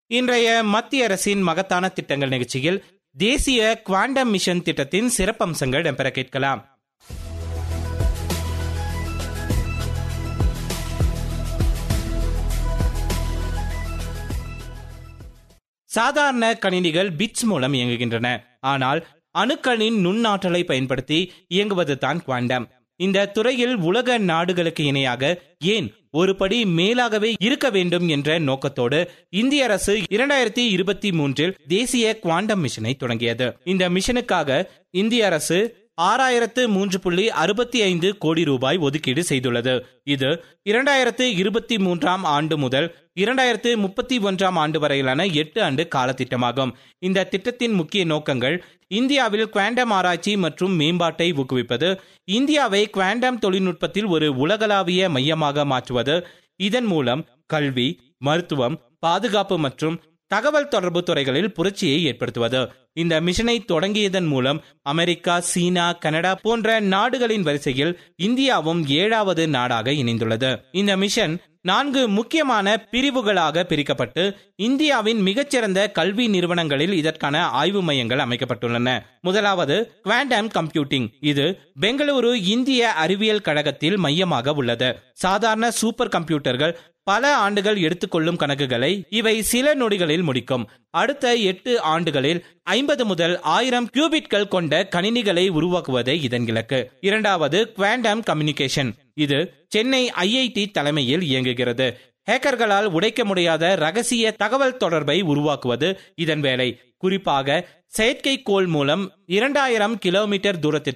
இன்றைய மத்திய அரசின் மகத்தான திட்டங்கள் நிகழ்ச்சியில் தேசிய குவாண்டம் மிஷன் திட்டத்தின் சிறப்பம்சங்கள் இடம்பெற கேட்கலாம் சாதாரண கணினிகள் பிட்ஸ் மூலம் இயங்குகின்றன ஆனால் அணுக்களின் நுண்ணாற்றலை பயன்படுத்தி இயங்குவது தான் குவாண்டம் இந்த துறையில் உலக நாடுகளுக்கு இணையாக ஏன் ஒரு படி மேலாகவே இருக்க வேண்டும் என்ற நோக்கத்தோடு இந்திய அரசு இரண்டாயிரத்தி இருபத்தி மூன்றில் தேசிய குவாண்டம் மிஷனை தொடங்கியது இந்த மிஷனுக்காக இந்திய அரசு ஆறாயிரத்து மூன்று புள்ளி அறுபத்தி ஐந்து கோடி ரூபாய் ஒதுக்கீடு செய்துள்ளது இது இரண்டாயிரத்து இருபத்தி மூன்றாம் ஆண்டு முதல் இரண்டாயிரத்து முப்பத்தி ஒன்றாம் ஆண்டு வரையிலான எட்டு ஆண்டு காலத்திட்டமாகும் இந்த திட்டத்தின் முக்கிய நோக்கங்கள் இந்தியாவில் குவாண்டம் ஆராய்ச்சி மற்றும் மேம்பாட்டை ஊக்குவிப்பது இந்தியாவை குவாண்டம் தொழில்நுட்பத்தில் ஒரு உலகளாவிய மையமாக மாற்றுவது இதன் மூலம் கல்வி மருத்துவம் பாதுகாப்பு மற்றும் தகவல் தொடர்பு துறைகளில் புரட்சியை ஏற்படுத்துவது இந்த மிஷனை தொடங்கியதன் மூலம் அமெரிக்கா சீனா கனடா போன்ற நாடுகளின் வரிசையில் இந்தியாவும் ஏழாவது நாடாக இணைந்துள்ளது இந்த மிஷன் நான்கு முக்கியமான பிரிவுகளாக பிரிக்கப்பட்டு இந்தியாவின் மிகச்சிறந்த கல்வி நிறுவனங்களில் இதற்கான ஆய்வு மையங்கள் அமைக்கப்பட்டுள்ளன முதலாவது குவாண்டம் கம்ப்யூட்டிங் இது பெங்களூரு இந்திய அறிவியல் கழகத்தில் மையமாக உள்ளது சாதாரண சூப்பர் கம்ப்யூட்டர்கள் பல ஆண்டுகள் எடுத்துக்கொள்ளும் கணக்குகளை இவை சில நொடிகளில் முடிக்கும் அடுத்த எட்டு ஆண்டுகளில் ஐம்பது முதல் ஆயிரம் கியூபிட்கள் கொண்ட கணினிகளை உருவாக்குவதே இதன் இலக்கு இரண்டாவது குவாண்டம் கம்யூனிகேஷன் இது சென்னை ஐஐடி தலைமையில் இயங்குகிறது ஹேக்கர்களால் உடைக்க முடியாத ரகசிய தகவல் தொடர்பை உருவாக்குவது இதன் வேலை குறிப்பாக செயற்கைக்கோள் மூலம் இரண்டாயிரம் கிலோமீட்டர் தூரத்திற்கு